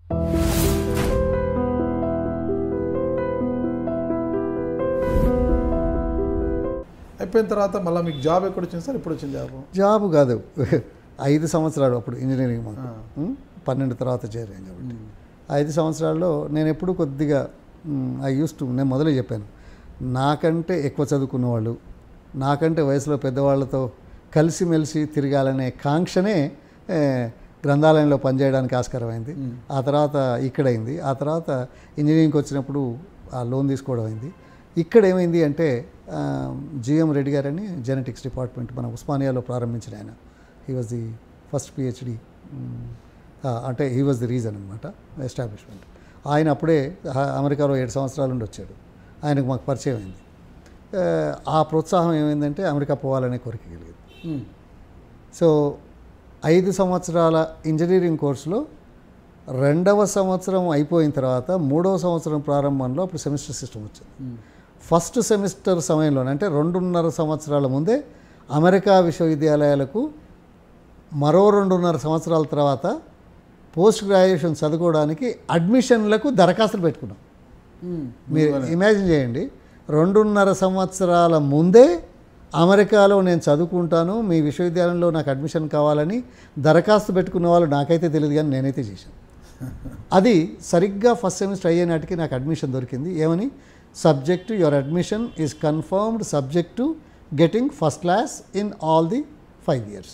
అయిపోయిన తర్వాత మళ్ళీ మీకు జాబ్ ఎక్కడ వచ్చింది సార్ ఇప్పుడు వచ్చింది జాబ్ జాబ్ కాదు ఐదు సంవత్సరాలు అప్పుడు ఇంజనీరింగ్ మాకు ఉం? పన్నెండు తర్వాత చేరాం కాబట్టి ఐదు సంవత్సరాల్లో నేను ఎప్పుడు కొద్దిగా ఐ యూస్ టు నేను మొదలే చెప్పాను నాకంటే ఎక్కువ చదువుకున్న వాళ్ళు నాకంటే వయసులో పెద్దవాళ్ళతో కలిసిమెలిసి తిరగాలనే కాంక్షనే ఏ, గ్రంథాలయంలో పనిచేయడానికి ఆస్కారమైంది ఆ తర్వాత ఇక్కడైంది ఆ తర్వాత ఇంజనీరింగ్కి వచ్చినప్పుడు ఆ లోన్ తీసుకోవడం అయింది ఇక్కడ ఏమైంది అంటే జిఎం రెడ్డి గారని జెనెటిక్స్ డిపార్ట్మెంట్ మన ఉస్మానియాలో ప్రారంభించిన ఆయన he was the first PhD అంటే హీ వాజ్ ది రీజన్ అనమాట ఎస్టాబ్లిష్మెంట్ ఆయన అప్పుడే ఆ- అమెరికాలో ఏడు సంవత్సరాల నుండి వచ్చాడు ఆయనకు మాకు పరిచయం అయింది ఆ, ఆ ప్రోత్సాహం ఏమైందంటే అమెరికా పోవాలనే కోరిక కలిగింది సో ఐదు సంవత్సరాల ఇంజనీరింగ్ కోర్సులో రెండవ సంవత్సరం అయిపోయిన తర్వాత మూడవ సంవత్సరం ప్రారంభంలో అప్పుడు సెమిస్టర్ సిస్టమ్ వచ్చింది ఫస్ట్ సెమిస్టర్ సమయంలోనే అంటే రెండున్నర సంవత్సరాల ముందే అమెరికా విశ్వవిద్యాలయాలకు మరో రెండున్నర సంవత్సరాల తర్వాత పోస్ట్ గ్రాడ్యుయేషన్ చదువుకోవడానికి అడ్మిషన్లకు దరఖాస్తులు పెట్టుకున్నాం మీరు ఇమాజిన్ చేయండి రెండున్నర సంవత్సరాల ముందే అమెరికాలో నేను చదువుకుంటాను మీ విశ్వవిద్యాలయంలో నాకు అడ్మిషన్ కావాలని దరఖాస్తు పెట్టుకున్న వాళ్ళు నాకైతే తెలియదు కానీ నేనైతే చేశాను అది సరిగ్గా ఫస్ట్ సెమిస్టర్ అయ్యే నాటికి నాకు అడ్మిషన్ దొరికింది ఏమని subject your admission is confirmed subject to getting first class in all the five years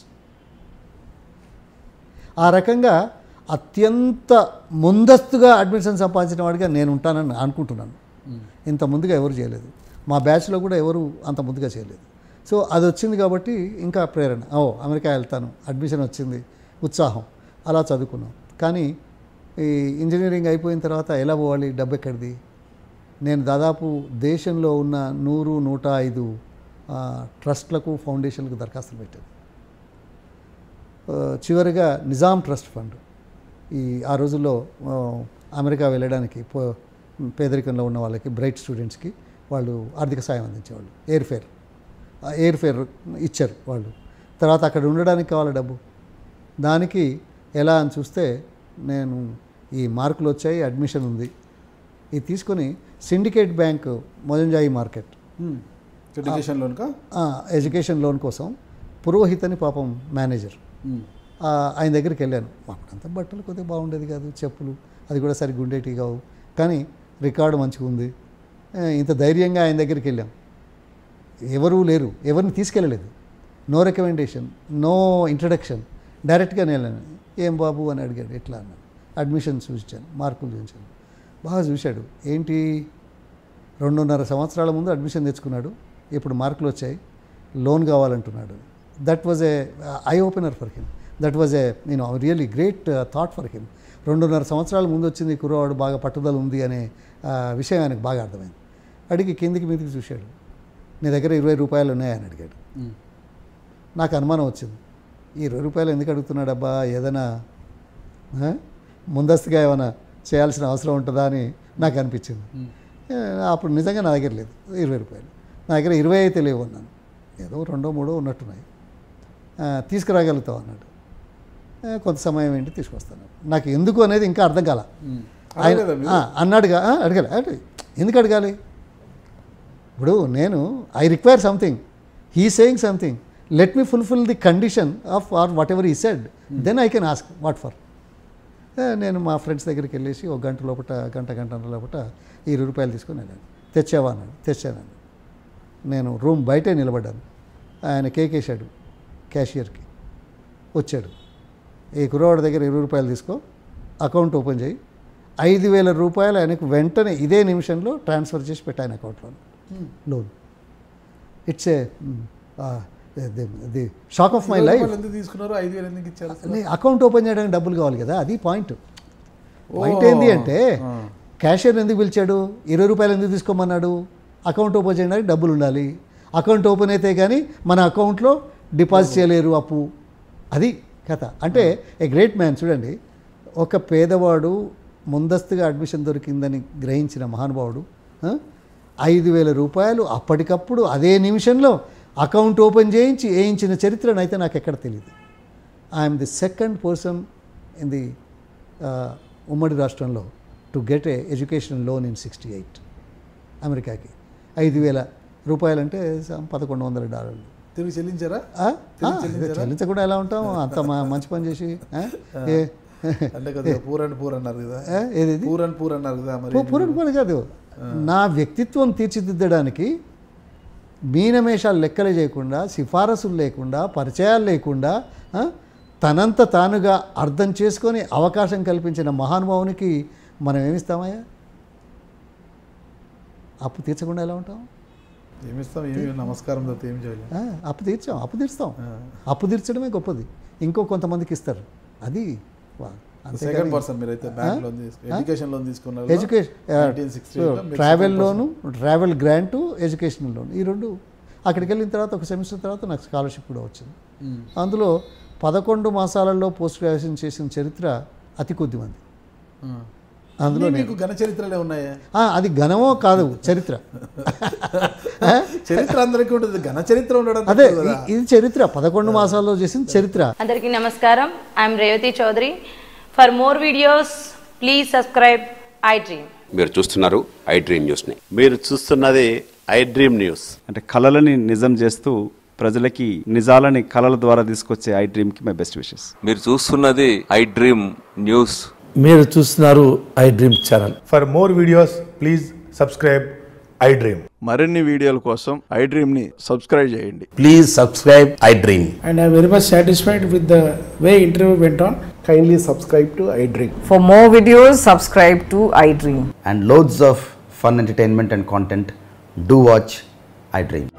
ఆ రకంగా అత్యంత ముందస్తుగా అడ్మిషన్ సంపాదించిన వాడిగా నేను ఉంటానని అనుకుంటున్నాను ఇంత ముందుగా ఎవరు చేయలేదు మా బ్యాచ్లో కూడా ఎవరు అంత ముందుగా చేయలేదు సో అది వచ్చింది కాబట్టి ఇంకా ప్రేరణ ఓ అమెరికా వెళ్తాను అడ్మిషన్ వచ్చింది ఉత్సాహం అలా చదువుకున్నాం కానీ ఈ ఇంజనీరింగ్ అయిపోయిన తర్వాత ఎలా పోవాలి డబ్బు ఎక్కడిది నేను దాదాపు దేశంలో ఉన్న నూరు నూట ఐదు ఆ, ట్రస్ట్లకు ఫౌండేషన్లకు దరఖాస్తులు పెట్టాను ఆ, చివరిగా నిజాం ట్రస్ట్ ఫండ్ ఈ ఆ రోజుల్లో ఆ, అమెరికా వెళ్ళడానికి పో- పేదరికంలో ఉన్న వాళ్ళకి బ్రైట్ స్టూడెంట్స్కి వాళ్ళు ఆర్థిక సాయం అందించేవాళ్ళు ఎయిర్ ఫేర్ ఆ ఎయిర్ ఫేర్ ఇచ్చారు వాళ్ళు తర్వాత అక్కడ ఉండడానికి కావాలి డబ్బు దానికి ఎలా అని చూస్తే నేను ఈ మార్కులు వచ్చాయి అడ్మిషన్ ఉంది ఇది తీసుకొని syndicate bank Mozamjahi market education loan కా ఆ, ఎడ్యుకేషన్ లోన్ కోసం పురోహిత్ అని పాపం మేనేజర్ ఆ, ఆయన దగ్గరికి వెళ్ళాను అప్పుడంతా బట్టలు కొద్దిగా బాగుండేది కాదు చెప్పులు అది కూడా సరిగ్గా ఉండేటివి కావు కానీ రికార్డు మంచిగా ఉంది ఆ, ఇంత ధైర్యంగా ఆయన దగ్గరికి వెళ్ళాం ఎవరూ లేరు ఎవరిని తీసుకెళ్ళలేదు నో రికమెండేషన్ నో ఇంట్రడక్షన్ డైరెక్ట్గా నేను వెళ్ళాను ఏం బాబు అని అడిగాడు ఎట్లా అన్నాను అడ్మిషన్ చూపించాను మార్కులు చూపించాను బాగా చూశాడు ఏంటి రెండున్నర సంవత్సరాల ముందు అడ్మిషన్ తెచ్చుకున్నాడు ఇప్పుడు మార్కులు వచ్చాయి లోన్ కావాలంటున్నాడు that was a eye opener for him that was a నేను really great thought for him రెండున్నర సంవత్సరాల ముందు వచ్చింది ఈ కుర్రవాడు బాగా పట్టుదల ఉంది అనే ఆ, విషయం ఆయనకు బాగా అర్థమైంది అడిగి కిందికి మీదికి చూశాడు నీ దగ్గర ఇరవై రూపాయలు ఉన్నాయని అడిగాడు నాకు అనుమానం వచ్చింది ఈ ఇరవై రూపాయలు ఎందుకు అడుగుతున్నాడు అబ్బా ఏదైనా ఆ? ముందస్తుగా ఏమైనా చేయాల్సిన అవసరం ఉంటుందా అని నాకు అనిపించింది ఏ, అప్పుడు నిజంగా నా దగ్గర లేదు ఇరవై రూపాయలు నా దగ్గర ఇరవై అయితే లేవు అన్నాను ఏదో రెండో మూడో ఉన్నట్టున్నాయి ఆ, తీసుకురాగలుగుతావు అన్నాడు ఆ, కొంత సమయం ఏంటి తీసుకొస్తాను నాకు ఎందుకు అనేది ఇంకా అర్థం కాల ఆయన అడగలేదా మీరు? ఆ, అన్నాడుగా ఆ, అడగాలి అంటే ఎందుకు అడగాలి ఇప్పుడు నేను I require something he saying something let me fulfil the condition of or whatever he said then I can ask what for నేను మా ఫ్రెండ్స్ దగ్గరికి వెళ్ళేసి ఒక గంట లోపల గంట గంట లోపల ఈ ఇరవై రూపాయలు తీసుకొని వెళ్ళాను తెచ్చావా అన్నాడు తెచ్చాను నేను రూమ్ బయటే నిలబడ్డాను ఆయన కేక్ వేసాడు క్యాషియర్కి వచ్చాడు ఈ కుర్రవాడి దగ్గర ఇరవై రూపాయలు తీసుకో అకౌంట్ ఓపెన్ చేయి ఐదు వేల రూపాయలు ఆయనకు వెంటనే ఇదే నిమిషంలో ట్రాన్స్ఫర్ చేసి పెట్టాను అకౌంట్లో loan it's a the shock of my ఇరవై లైఫ్ రూపాయలు ఎందుకు తీసుకున్నారు ఐదు వేలు ఎందుకు ఇచ్చారు అసలు? అకౌంట్ ఓపెన్ చేయడానికి డబ్బులు కావాలి కదా అది పాయింట్ పాయింట్ ఏంటి అంటే ఆ. క్యాషియర్ ఎందుకు పిలిచాడు ఇరవై రూపాయలు ఎందుకు తీసుకోమన్నాడు అకౌంట్ ఓపెన్ చేయడానికి డబ్బులు ఉండాలి అకౌంట్ ఓపెన్ అయితే కానీ మన అకౌంట్లో డిపాజిట్ చేయలేరు అప్పు అది కథ అంటే ఏ గ్రేట్ మ్యాన్ చూడండి ఒక పేదవాడు ముందస్తుగా అడ్మిషన్ దొరికిందని గ్రహించిన మహానుభావుడు ఆ, ఐదు వేల రూపాయలు అప్పటికప్పుడు అదే నిమిషంలో అకౌంట్ ఓపెన్ చేయించి వేయించిన చరిత్రను అయితే నాకు ఎక్కడ తెలియదు I'm the second person in the ఉమ్మడి రాష్ట్రంలో to get a education loan in sixty eight అమెరికాకి ఐదు వేల రూపాయలంటే సమ్ పదకొండు వందల డాలర్లు తిరిగి చెల్లించారా ఆ? ఆ, చెల్లించకుండా ఎలా ఉంటాం అంత మ- మంచి పని చేసి ఆ? ఏ అంటే కదా పూర్ అండ్ పూర్ అన్నారు కదా ఆ? ఏది ఇది? పూర్ అండ్ పూర్ అన్నారు కదా మరి పూ- పూరటి పని కాదు నా వ్యక్తిత్వం తీర్చిదిద్దడానికి మీనమేషాలు లెక్కలు చేయకుండా సిఫారసులు లేకుండా పరిచయాలు లేకుండా ఆ, తనంత తానుగా అర్థం చేసుకొని అవకాశం కల్పించిన మహానుభావునికి మనం ఏమిస్తామయ్యా అప్పు తీర్చకుండా ఎలా ఉంటాం ఏమిస్తాం ఏమి నమస్కారం తప్ప ఏం చేయలేం ఆ, అప్పు తీర్చాం అప్పు తీర్స్తాం ఆ. అప్పు తీర్చడమే గొప్పది ఇంకో కొంతమందికి ఇస్తారు అది వా- అంతేగాని- సెకండ్ పర్సన్ మీరైతే బ్యాంక్ లోన్ తీసుకు ఎడ్యుకేషన్ లోన్ తీసుకున్నారు education nineteen sixty travel loan travel grant educational loan ఈ రెండు అక్కడికి వెళ్ళిన తర్వాత ఒక సెమిస్టర్ తర్వాత నాకు స్కాలర్షిప్ కూడా వచ్చింది అందులో పదకొండు మాసాలలో పోస్ట్ గ్రాడ్యుయేషన్ చేసిన చరిత్ర అతి కొద్ది మంది అందులో మీకు ఘన చరిత్రలే ఉన్నాయా ఆ, అది ఘనమో కాదు చరిత్ర చరిత్ర అందరికీ ఉంటుంది ఘన చరిత్ర ఉండడం అదే తప్పదు కదా. ఇ- ఇది చరిత్ర పదకొండు మాసాల్లో చేసిన చరిత్ర అందరికీ నమస్కారం I'm Revathi Chowdary for more videos please subscribe I dream మీరు చూస్తున్నారు ఐ డ్రీమ్ న్యూస్ని మీరు చూస్తున్నది ఐ డ్రీమ్ న్యూస్ అంటే కళలని నిజం చేస్తూ ప్రజలకి నిజాలని కళల ద్వారా తీసుకొచ్చే ఐ డ్రీమ్కి మై బెస్ట్ విషెస్ మీరు చూస్తున్నది ఐ డ్రీమ్ న్యూస్ మీరు చూస్తున్నారు I dream channel for more videos please subscribe I dream మరిన్ని వీడియోల కోసం ఐ డ్రీమ్ని సబ్స్క్రైబ్ చేయండి please subscribe I dream and I'm very much satisfied with the way interview went on. Kindly subscribe to I dream For more videos, subscribe to iDream. and loads of fun entertainment and content, do watch iDream.